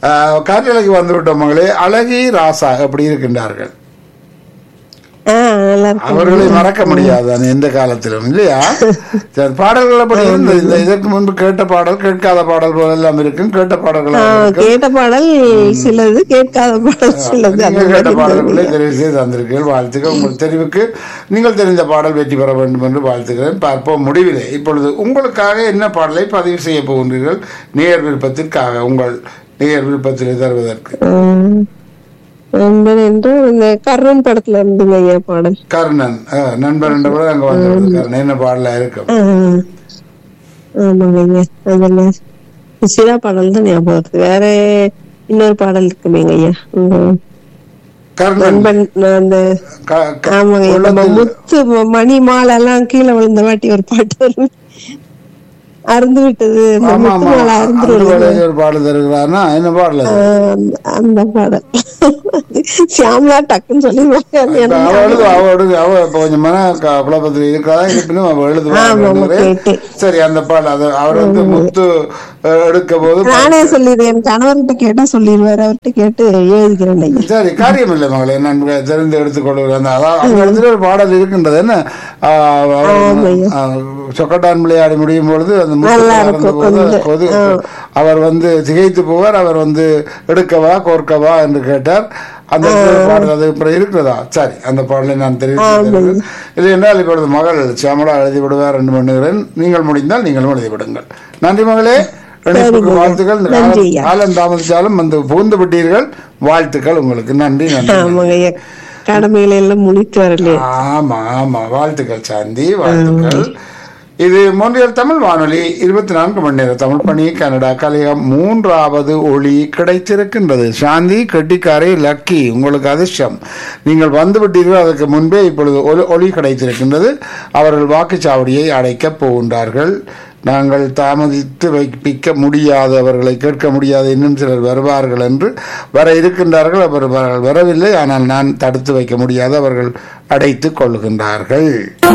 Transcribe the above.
ஆஹ், காற்றலைக்கு வந்துவிட்டோம் மகளே அழகி ராசா எப்படி இருக்கின்றார்கள் ஆ நல்லா இருக்கு அவர்களை மறக்க முடியாது அந்த எந்த காலத்திலும் இல்லையா சரி, பாடல்கள் அப்படி இருந்தது இந்த இதற்கு முன்பு கேட்ட பாடல் கேட்காத பாடல் போல எல்லாம் இருக்கும் கேட்ட பாடல்கள் ஆ, இருக்கும் கேட்ட பாடல் சிலது கேட்காத பாடல் சிலது அந்த நீங்கள் கேட்ட மாதிரி பாடல்களை இருந்தது. தெரிவு செய்து தந்திருக்கீர்கள் வாழ்த்துக்கள் உங்கள் தெரிவுக்கு நீங்கள் தெரிந்த பாடல் வெற்றி பெற வேண்டும் என்று வாழ்த்துகிறேன் பார்ப்போம் முடிவிலே இப்பொழுது உங்களுக்காக என்ன பாடலை பதிவு செய்ய போகின்றீர்கள் நேர் விருப்பத்திற்காக உங்கள் நேர் விருப்பத்தில் தருவதற்கு ஆ, நண்பன் என்று இந்த கர்ணன் படத்துல இருந்துங்க ஐயா பாடல் கர்ணன் அஹ், நண்பர் என்ற கூட அங்க வந்து கர்ணன் என்ன பாடலா இருக்கும் ஆ, ஆமாங்க ஐயா அதுல சிரா பாடல் தான் ஞாபகம் வருது வேற இன்னொரு பாடல் இருக்குமேங்க ஐயா உங்க கர்ணன் நண்பன் நான் அந்த க- க- ஆமாங்க ஐயா, நம்ம உள்ளத்தில் முத்து ம- மணி மாலை எல்லாம் கீழே விழுந்த வாட்டி ஒரு பாட்டு வரும் அறுந்து விட்டது இந்த ஆமா முத்து ஆமா மாலை அந்த அறுந்து வேலையை ஒரு பாடல் தருகிறார்னா என்ன பாடல் அது? அந்த- அந்த பாடல் சியாமலா டக்குன்னு சொல்லிடுவாங்க அது இப்ப எனக்கு அவ எழுதுவா அவ எழுது அவ இப்ப கொஞ்சம் மன க- குழப்பத்தில் இருக்கிறதா இருப்பினும் அவ எழுதுவா ஆமா, ஆமா, என்று. கேட்டேன். சரி அந்த பாடல் அது அவர் வந்து முத்து அஹ், எடுக்க போது நானே சொல்லிடுறேன் என் கணவர்கிட்ட கேட்டா சொல்லிடுவாரு அவர்கிட்ட கேட்டு எழுதிக்கிறேன் ஐயா சரி காரியம் இல்லை மகளே நான் தெரிந்து எடுத்துக்கொள்கிறேன் அந்த அதான் அந்த இடத்துல ஒரு பாடல் இருக்கின்றது என்ன ஆஹ், அவர், ஆஹ், சொக்கட்டான் விளையாடி முடியும் பொழுது அந்த முத்து நல்லா கலர்ந்த இருக்கும். போது அந்த- கொது அவர் வந்து திகைத்து போவார் அவர் வந்து எடுக்கவா கோர்க்கவா என்று கேட்டார் அந்த இடத்துல ஒரு பாடல் அது அப்புறம் இருக்கிறதா சரி அந்த பாடலை நான் தெரிவித்து இல்லை என்றால் இப்பொழுது மகள் சியாமலா எழுதி விடுவார் என்று பண்ணுகிறேன் நீங்கள் முடிந்தால் நீங்களும் எழுதி விடுங்கள் நன்றி மகளே இணைப்புக்கு வாழ்த்துக்கள் இந்த நன்றி காலம் ஐயா. காலம் தாமதித்தாலும் வந்து புகுந்து விட்டீர்கள் வாழ்த்துக்கள் உங்களுக்கு நன்றி நன்றி ஆமாங்க ஐயா கடமையில எல்லாம் முடித்து வரலையே ஆமா ஆமா வாழ்த்துக்கள் சாந்தி வாழ்த்துக்கள் இது மொன்றியல் தமிழ் வானொலி இருபத்தி நான்கு மணி நேர தமிழ் பணி கனடா கலையம் மூன்றாவது ஒளி கிடைத்திருக்கின்றது சாந்தி கெட்டிக்காரை லக்கி உங்களுக்கு அதிர்ஷ்டம் நீங்கள் வந்து விட்டீர்கள் அதற்கு முன்பே இப்பொழுது ஒலி ஒளி கிடைத்திருக்கின்றது அவர்கள் வாக்குச்சாவடியை அடைக்கப் போகின்றார்கள் நாங்கள் தாமதித்து வைப்பிக்க முடியாது அவர்களை கேட்க முடியாது இன்னும் சிலர் வருவார்கள் என்று வர இருக்கின்றார்கள் அவர் அவர்கள் வரவில்லை ஆனால் நான் தடுத்து வைக்க முடியாது அவர்கள் அடைத்துக் கொள்கின்றார்கள்